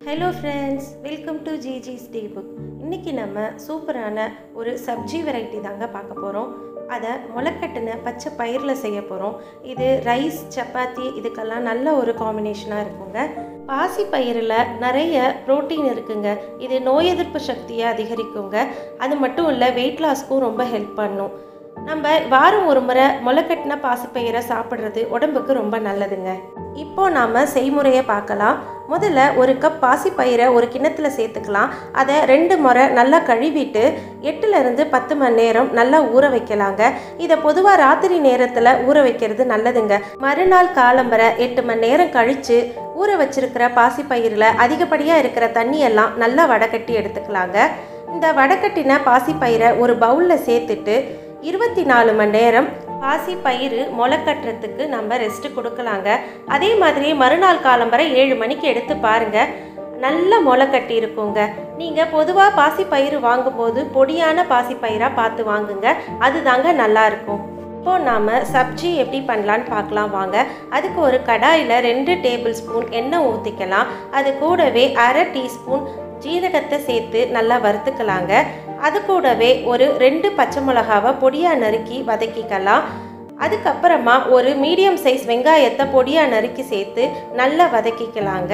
hello friends welcome to GG's day book இன்றைக்கி நம்ம சூப்பரான ஒரு சப்ஜி வெரைட்டி தாங்க பார்க்க போகிறோம் அதை முளைக்கட்டின பச்சை பயிரில் செய்ய போகிறோம் இது ரைஸ் சப்பாத்தி இதுக்கெல்லாம் நல்ல ஒரு காம்பினேஷனாக இருக்குங்க பாசி பயிரில் நிறைய புரோட்டீன் இருக்குங்க இது நோய் எதிர்ப்பு சக்தியை அதிகரிக்குங்க அது மட்டும் இல்லை வெயிட் லாஸ்க்கும் ரொம்ப ஹெல்ப் பண்ணும் நம்ம வாரம் ஒரு முறை முளைக்கட்டின பாசிப்பயிரை சாப்பிட்றது உடம்புக்கு ரொம்ப நல்லதுங்க இப்போ நாம் செய்முறையை பார்க்கலாம் முதல்ல ஒரு கப் பாசிப்பயிரை ஒரு கிண்ணத்துல சேர்த்துக்கலாம் அதை ரெண்டு முறை நல்லா கழுவிட்டு எட்டுலேருந்து பத்து மணி நேரம் நல்லா ஊற வைக்கலாங்க இதை பொதுவாக ராத்திரி நேரத்தில் ஊற வைக்கிறது நல்லதுங்க மறுநாள் காலம்பரை எட்டு மணி நேரம் கழித்து ஊற வச்சிருக்கிற பாசிப்பயிரில் அதிகப்படியாக இருக்கிற தண்ணியெல்லாம் நல்லா வடகட்டி எடுத்துக்கலாங்க இந்த வடகட்டின பாசிப்பயிரை ஒரு பவுலில் சேர்த்துட்டு இருபத்தி நாலு மணி நேரம் பாசி பயிறு முளை கட்டுறதுக்கு நம்ம ரெஸ்ட் கொடுக்கலாங்க அதே மாதிரி மறுநாள் காலம் வரை ஏழு மணிக்கு எடுத்து பாருங்க நல்ல முளை கட்டி இருக்குங்க நீங்கள் பொதுவாக பாசி பயிறு வாங்கும்போது பொடியான பாசி பயிராக பார்த்து வாங்குங்க அதுதாங்க நல்லா இருக்கும் இப்போ நாம் சப்ஜி எப்படி பண்ணலான்னு பார்க்கலாம் வாங்க அதுக்கு ஒரு கடாயில் ரெண்டு டேபிள் ஸ்பூன் எண்ணெய் ஊற்றிக்கலாம் அது கூடவே அரை டீஸ்பூன் ஜீரகத்தை சேர்த்து நல்லா வறுத்துக்கலாங்க அது கூடவே ஒரு ரெண்டு பச்சை மிளகாவை பொடியாக நறுக்கி வதக்கிக்கலாம் அதுக்கப்புறமா ஒரு மீடியம் சைஸ் வெங்காயத்தை பொடியாக நறுக்கி சேர்த்து நல்லா வதக்கிக்கலாங்க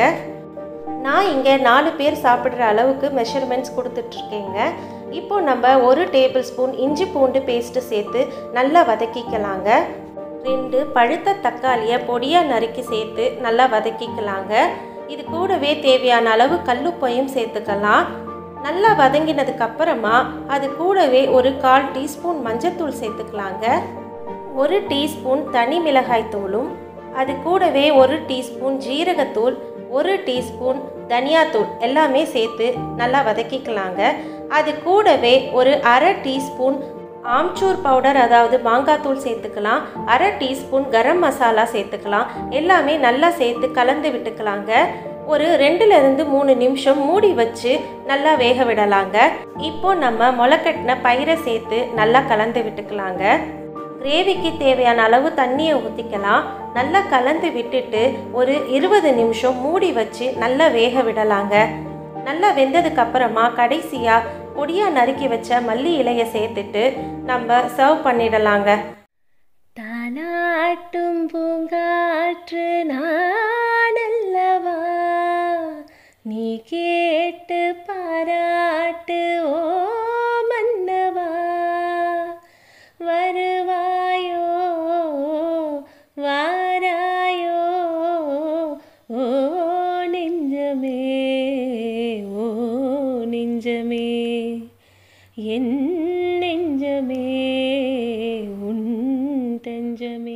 நான் இங்கே நாலு பேர் சாப்பிட்ற அளவுக்கு மெஷர்மெண்ட்ஸ் கொடுத்துட்ருக்கேங்க இப்போ நம்ம ஒரு டேபிள் ஸ்பூன் இஞ்சி பூண்டு பேஸ்ட்டு சேர்த்து நல்லா வதக்கிக்கலாங்க ரெண்டு பழுத்த தக்காளியை பொடியாக நறுக்கி சேர்த்து நல்லா வதக்கிக்கலாங்க இது கூடவே தேவையான அளவு கல்லுப்பையும் சேர்த்துக்கலாம் நல்லா வதங்கினதுக்கு அப்புறமா அது கூடவே ஒரு கால் டீஸ்பூன் மஞ்சத்தூள் சேர்த்துக்கலாங்க ஒரு டீஸ்பூன் தனி மிளகாய் தூளும் அது கூடவே ஒரு டீஸ்பூன் ஜீரகத்தூள் ஒரு டீஸ்பூன் தனியாத்தூள் எல்லாமே சேர்த்து நல்லா வதக்கிக்கலாங்க அது கூடவே ஒரு அரை டீஸ்பூன் ஆம்ச்சூர் பவுடர் அதாவது மாங்காய் தூள் சேர்த்துக்கலாம் அரை டீஸ்பூன் கரம் மசாலா சேர்த்துக்கலாம் எல்லாமே நல்லா சேர்த்து கலந்து விட்டுக்கலாங்க ஒரு ரெண்டுலேருந்து மூணு நிமிஷம் மூடி வச்சு நல்லா வேக விடலாங்க இப்போ நம்ம முளைக்கட்டின பயிரை சேர்த்து நல்லா கலந்து விட்டுக்கலாங்க கிரேவிக்கு தேவையான அளவு தண்ணியை ஊற்றிக்கலாம் நல்லா கலந்து விட்டுட்டு ஒரு இருபது நிமிஷம் மூடி வச்சு நல்லா வேக விடலாங்க நல்லா வெந்ததுக்கு அப்புறமா கடைசியாக பொடியாக நறுக்கி வச்ச மல்லி இலையை சேர்த்துட்டு நம்ம சர்வ் பண்ணிடலாங்க தானாட்டும் பூங்காற்று நானல்லவா நீ கேட்டு பாராட்டு ஓ மன்னவா வருவாயோ வாராயோ ஓ நெஞ்சமே ஓ நெஞ்சமே என் நெஞ்சமே உன் தஞ்சமே